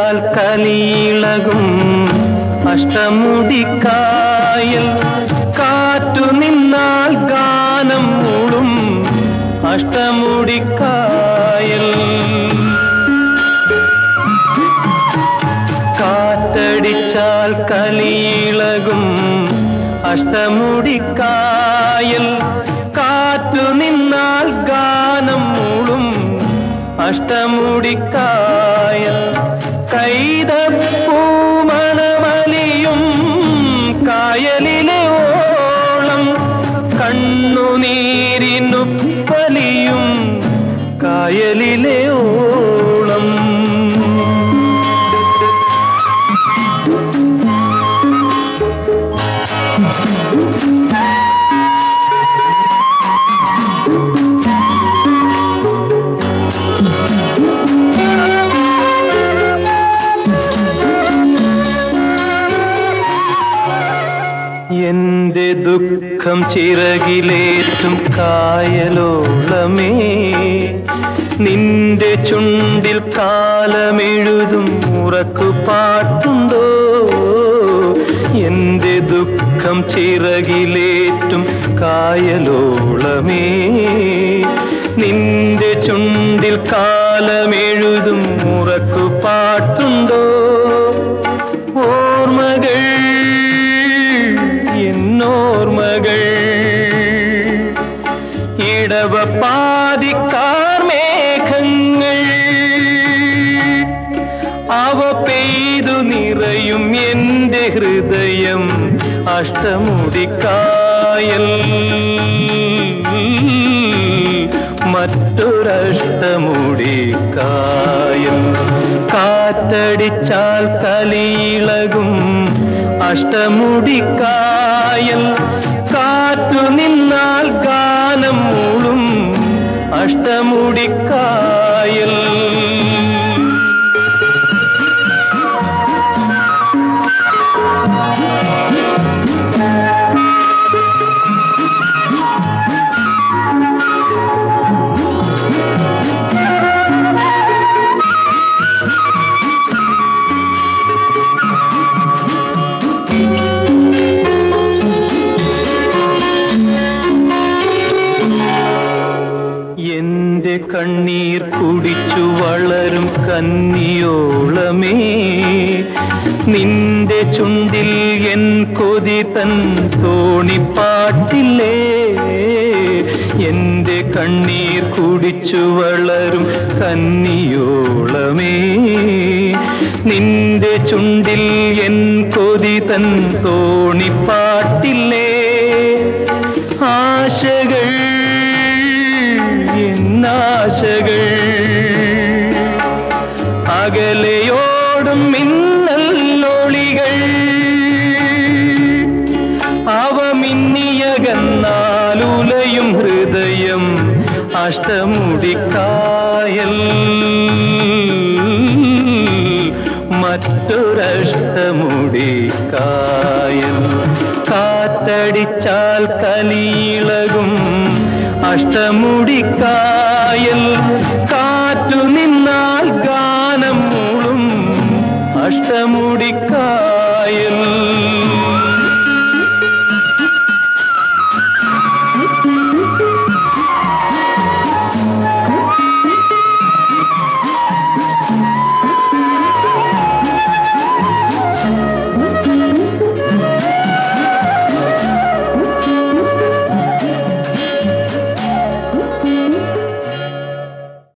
കാറ്റടിച്ചാൽ കലിയിളകും അഷ്ടമുടിക്കായൽ കാറ്റു നിന്നാൽ ഗാനം മൂളും അഷ്ടമുടിക്കായൽ കാറ്റടിച്ചാൽ കലിയിളകും അഷ്ടമുടിക്കായൽ കാറ്റു നിന്നാൽ ഗാനം മൂളും അഷ്ടമുടിക്കായൽ കൈതപ്പൂമണമലിയും കായലിലെ ഓളം കണ്ണുനീരിനുപ്പലിയും കായലിലെ ഓളം എന്റെ ദുഃഖം ചിറകിലേറ്റും കായലോളമേ നിന്റെ ചുണ്ടിൽ കാലമെഴുതും ഉറക്കു പാട്ടുണ്ടോ എന്റെ ദുഃഖം ചിറകിലേറ്റും കായലോളമേ നിന്റെ ചുണ്ടിൽ കാലമെഴുതും ഉറക്കു പാട്ടുണ്ടോ ഓർമ്മകൾ എന്നോർമ്മകൾ ഇടവ പാതിക്കാർ മേഘങ്ങൾ അവ പെയ്തു നിറയും എന്റെ ഹൃദയം അഷ്ടമുടിക്കായൽ മറ്റൊരഷ്ടമുടിക്കായൽ കാറ്റടിച്ചാൽ കലിയിളകും അഷ്ടമുടിക്കായൽ കാറ്റു നിന്നാൽ ഗാനം മൂളും അഷ്ടമുടിക്കായൽ എന്റെ കണ്ണീർ കുടിച്ചു വളരും കന്നിയോളമേ നിന്റെ ചുണ്ടിൽ എൻ കൊതി തൻ തോണിപ്പാട്ടില്ലേ എന്റെ കണ്ണീർ കുടിച്ചു വളരും കന്നിയോളമേ നിന്റെ ചുണ്ടിൽ എൻ കൊതി തൻ തോണിപ്പാട്ടില്ലേ ആശകൾ എന്നാശകൾ അകലെയോടും മിന്നല്ലൊളികൾ അവ മിന്നിയകന്നാലുലയും ഹൃദയം അഷ്ടമുടിക്കായൽ മറ്റൊരഷ്ടമുടിക്കായൽ കാറ്റടിച്ചാൽ കലിയിളകും അഷ്ടമുടിക്കായൽ കാറ്റു നിന്നാൽ ഗാനം മൂളും അഷ്ടമുടിക്കായൽ